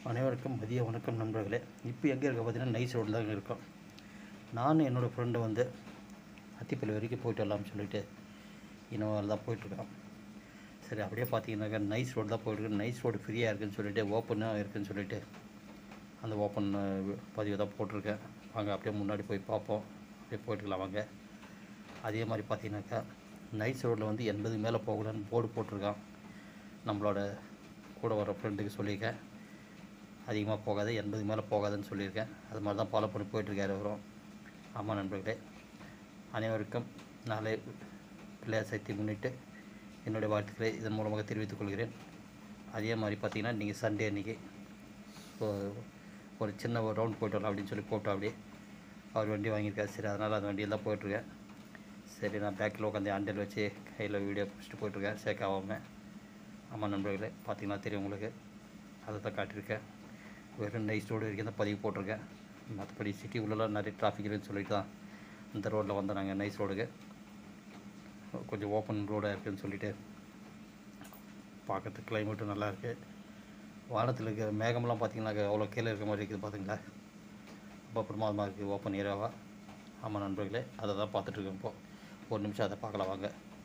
அனைவருக்கும் மதிய வணக்கம் நண்பர்களே இப்போ எங்கே இருக்க பார்த்தீங்கன்னா நைஸ் ரோட்டில் தான் இருக்கோம் நான் என்னோடய ஃப்ரெண்டு வந்து அத்திப்பள்ளி வரைக்கும் போயிட்டு வரலாம்னு சொல்லிட்டு இனோவாவில் தான் போயிட்டுருக்கோம் சரி அப்படியே பார்த்தீங்கன்னாக்கா நைஸ் ரோடு தான் போயிட்டுருக்கு நைஸ் ரோடு ஃப்ரீயாக இருக்குன்னு சொல்லிட்டு ஓப்பனாக இருக்குன்னு சொல்லிட்டு அந்த ஓப்பன் பதிவு தான் போட்டிருக்கேன் வாங்க அப்படியே முன்னாடி போய் பார்ப்போம் அப்படியே போயிட்டுருக்கலாம் வாங்க அதே மாதிரி பார்த்தீங்கன்னாக்கா நைஸ் ரோட்டில் வந்து எண்பது மேலே போகக்கூடாதுன்னு போர்டு போட்டிருக்கான் நம்மளோட கூட வர ஃப்ரெண்டுக்கு சொல்லியிருக்கேன் அதிகமாக போகாத எண்பது மேலே போகாதுன்னு சொல்லியிருக்கேன் அது மாதிரி தான் ஃபாலோ பண்ணி போயிட்டுருக்காரு அவரும் ஆமாம் நண்பர்களே அனைவருக்கும் நாளை பிள்ளையார் சக்தி முன்னிட்டு என்னுடைய வாழ்த்துக்களை இதன் மூலமாக தெரிவித்துக் கொள்கிறேன் அதே மாதிரி பார்த்தீங்கன்னா நீங்கள் சண்டே அன்றைக்கி ஒரு சின்ன ஒரு ரவுண்ட் போயிட்டு வரலாம் அப்படின்னு சொல்லி போட்டோம் அப்படியே அவர் வண்டி வாங்கியிருக்காரு சரி அதனால் அந்த வண்டியில் தான் போயிட்டுருக்கேன் சரி நான் பேக்கில் உட்காந்து அண்டல் வச்சு கையில் வீடியோ பிடிச்சிட்டு போயிட்டுருக்கேன் சேக் ஆகாமல் ஆமாம் நண்பர்களே பார்த்தீங்கன்னா தெரியும் உங்களுக்கு அதை தான் காட்டியிருக்கேன் வெறும் நைஸ் ரோடு வரைக்கும் தான் பதிவு போட்டிருக்கேன் மற்றபடி சிட்டி உள்ளலாம் நிறைய டிராஃபிக் இருக்குன்னு சொல்லிட்டு தான் இந்த ரோட்டில் வந்தோம் நாங்கள் நைஸ் ரோடுக்கு கொஞ்சம் ஓப்பன் ரோடாக இருக்குதுன்னு சொல்லிட்டு பார்க்கறதுக்கு கிளைமேட்டும் நல்லா இருக்குது வானத்தில் இருக்கிற மேகமெல்லாம் பார்த்தீங்கன்னா அவ்வளோ கீழே இருக்க மாதிரி இருக்குது பார்த்தீங்களா ரொம்ப பிரமாதமாக இருக்குது ஓப்பன் ஏரியாவாக ஆமாம் நண்பர்களே அதை தான் பார்த்துட்ருக்கோம் இப்போ ஒரு நிமிஷம் அதை பார்க்கலாம் வாங்க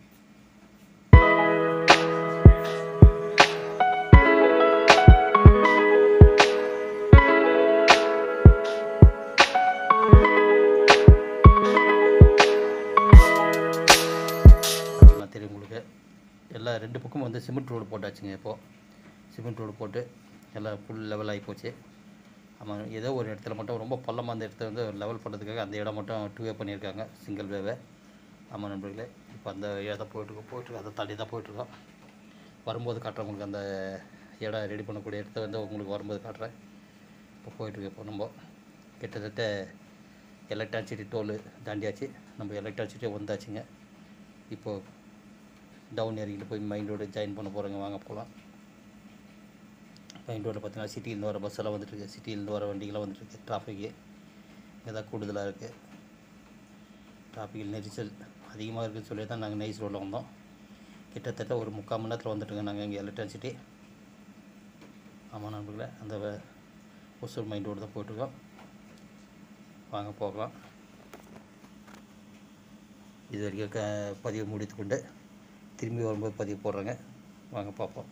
பார்த்தீங்கன்னா தெரியும் உங்களுக்கு எல்லா ரெண்டு பக்கமும் வந்து சிமெண்ட் ரோடு போட்டாச்சுங்க இப்போது சிமெண்ட் ரோடு போட்டு எல்லாம் ஃபுல் லெவல் ஆகி போச்சு ஆமாம் ஏதோ ஒரு இடத்துல மட்டும் ரொம்ப பள்ளமாக அந்த இடத்த வந்து லெவல் பண்ணுறதுக்காக அந்த இடம் மட்டும் டூ வே பண்ணியிருக்காங்க சிங்கிள் வேவை ஆமாம் நண்பர்களே இப்போ அந்த இடம் போயிட்டுருக்கோம் போயிட்டுருக்கோம் அதை தாண்டி தான் போயிட்டுருக்கோம் வரும்போது காட்டுறேன் உங்களுக்கு அந்த இடம் ரெடி பண்ணக்கூடிய இடத்த வந்து உங்களுக்கு வரும்போது காட்டுறேன் இப்போ போயிட்டுருக்கு இப்போ நம்ம கிட்டத்தட்ட எலக்ட்ராசிட்டி டோல் தாண்டியாச்சு நம்ம எலக்ட்ராசிட்டி வந்தாச்சுங்க இப்போது டவுன் இறங்கிட்டு போய் மைண்ட் ரோடு ஜாயின் பண்ண போகிறோங்க வாங்க போகலாம் மைண்ட் ரோட்டில் பார்த்தீங்கன்னா சிட்டியிலேருந்து வர பஸ் எல்லாம் வந்துட்டுருக்கு சிட்டியிலேருந்து வர வண்டிகள்லாம் வந்துட்டுருக்கு டிராஃபிக்கு இங்கே தான் கூடுதலாக இருக்குது டிராஃபிக் நெரிசல் அதிகமாக இருக்குன்னு சொல்லி தான் நாங்கள் நைஸ் ரோட்டில் வந்தோம் கிட்டத்தட்ட ஒரு முக்கால் மணி நேரத்தில் வந்துட்டுங்க நாங்கள் இங்கே எலக்ட்ரிசிட்டி ஆமாம் நண்பர்களே அந்த வ- ஒசூர் மைண்ட் ரோடு தான் போயிட்டுருக்கோம் வாங்க போகலாம் இது வரைக்கும் க பதிவு முடித்துக்கொண்டு திரும்பி வரும்போது பதிவு போடுறேங்க வாங்க பார்ப்போம்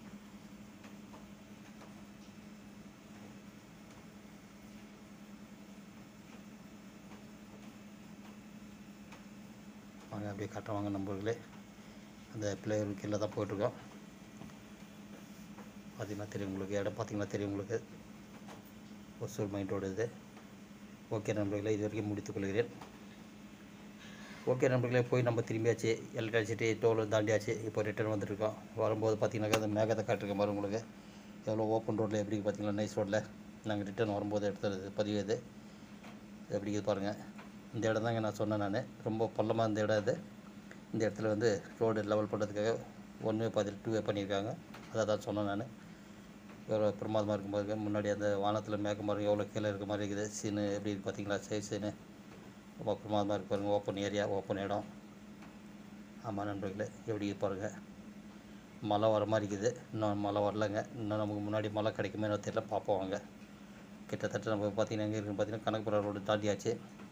வாங்க அப்படியே காட்டுறேன் வாங்க நண்பர்களே அந்த பிள்ளைகள் கீழே தான் போயிட்டுருக்கோம் பார்த்தீங்கன்னா தெரியும் உங்களுக்கு இடம் பார்த்தீங்கன்னா தெரியும் உங்களுக்கு ஒசூர் மைண்ட் ரோடு இது ஓகே நண்பர்களே இது வரைக்கும் முடித்துக் கொள்கிறேன் ஓகே நண்பர்களே போய் நம்ம திரும்பியாச்சு எலக்ட்ரிசிட்டி டோல் தாண்டியாச்சு இப்போ ரிட்டர்ன் வந்துட்டுருக்கோம் வரும்போது பார்த்தீங்கன்னாக்கா அந்த மேகத்தை காட்டிருக்கேன் பாருங்க உங்களுக்கு எவ்வளோ ஓப்பன் ரோட்டில் எப்படி இருக்கு பார்த்தீங்களா நைஸ் ரோட்டில் நாங்கள் ரிட்டர்ன் வரும்போது எடுத்தது பதிவு இது எப்படி இருக்குது பாருங்கள் இந்த இடம் தாங்க நான் சொன்னேன் நான் ரொம்ப பள்ளமாக இந்த இடம் இது இந்த இடத்துல வந்து ரோடு லெவல் பண்ணுறதுக்காக ஒன் வே பாதி டூ வே பண்ணியிருக்காங்க அதை தான் சொன்னேன் நான் எவ்வளோ பிரமாதமாக இருக்கும் பாருங்க முன்னாடி அந்த வானத்தில் மேகம் பாருங்க எவ்வளோ கீழே இருக்க மாதிரி இருக்குது சீனு எப்படி இருக்கு பார்த்தீங்களா சைஸ் சீனு ரொம்ப பிரமாதமாக இருக்கு பாருங்க ஓப்பன் ஏரியா ஓப்பன் இடம் ஆமாம் நண்பர்களே எப்படி இருக்கு பாருங்க மழை வர மாதிரி இருக்குது இன்னும் மழை வரலங்க இன்னும் நமக்கு முன்னாடி மழை கிடைக்குமே தெரியல பார்ப்போம் வாங்க கிட்டத்தட்ட நம்ம பார்த்தீங்கன்னா எங்கே இருக்குன்னு பார்த்தீங்கன்னா கனகபுரம் ரோடு தாண்டியாச்சு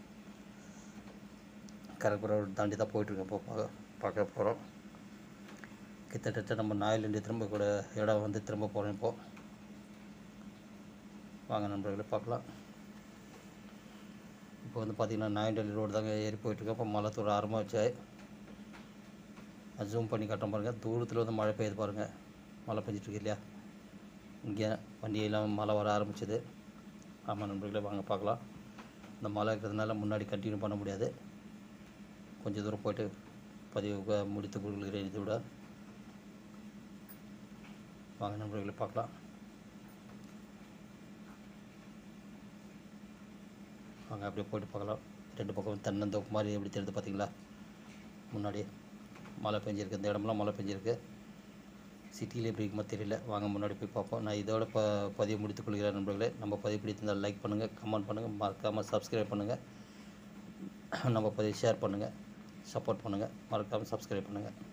கனகபுரம் ரோடு தாண்டி தான் போயிட்டுருக்கோம் இப்போ பார்க்க பார்க்க போகிறோம் கிட்டத்தட்ட நம்ம நாயிலேருந்து திரும்ப கூட இடம் வந்து திரும்ப போகிறோம் இப்போது வாங்க நண்பர்களே பார்க்கலாம் இப்போ வந்து பார்த்திங்கன்னா நாயண்டலி ரோடு தாங்க ஏறி போயிட்டுருக்கோம் இப்போ மழை தூர ஆரம்பிச்சு ஜூம் பண்ணி காட்டுறோம் பாருங்கள் தூரத்தில் வந்து மழை பெய்யுது பாருங்கள் மழை பெஞ்சிட்ருக்கு இல்லையா இங்கே வண்டியெல்லாம் மழை வர ஆரம்பிச்சது ஆமாம் நண்பர்களே வாங்க பார்க்கலாம் இந்த மழை இருக்கிறதுனால முன்னாடி கண்டினியூ பண்ண முடியாது கொஞ்சம் தூரம் போயிட்டு பதிவு முடித்து கொள்கிறேன் இதோட வாங்க நண்பர்களை பார்க்கலாம் வாங்க அப்படியே போயிட்டு பார்க்கலாம் ரெண்டு பக்கம் தென்னந்தோப்பு மாதிரி எப்படி தெரியுது பார்த்தீங்களா முன்னாடி மழை பெஞ்சிருக்கு இந்த இடம்லாம் மழை பெஞ்சிருக்கு சிட்டியில் எப்படி இருக்குமோ தெரியல வாங்க முன்னாடி போய் பார்ப்போம் நான் இதோட ப பதிவு முடித்துக் கொள்கிறேன் நண்பர்களே நம்ம பதிவு பிடித்திருந்தால் லைக் பண்ணுங்கள் கமெண்ட் பண்ணுங்கள் மறக்காமல் சப்ஸ்கிரைப் பண்ணுங்கள் நம்ம பதிவு ஷேர் பண்ணுங்கள் சப்போர்ட் பண்ணுங்கள் மறக்காமல் சப்ஸ்கிரைப் பண்ணுங்கள்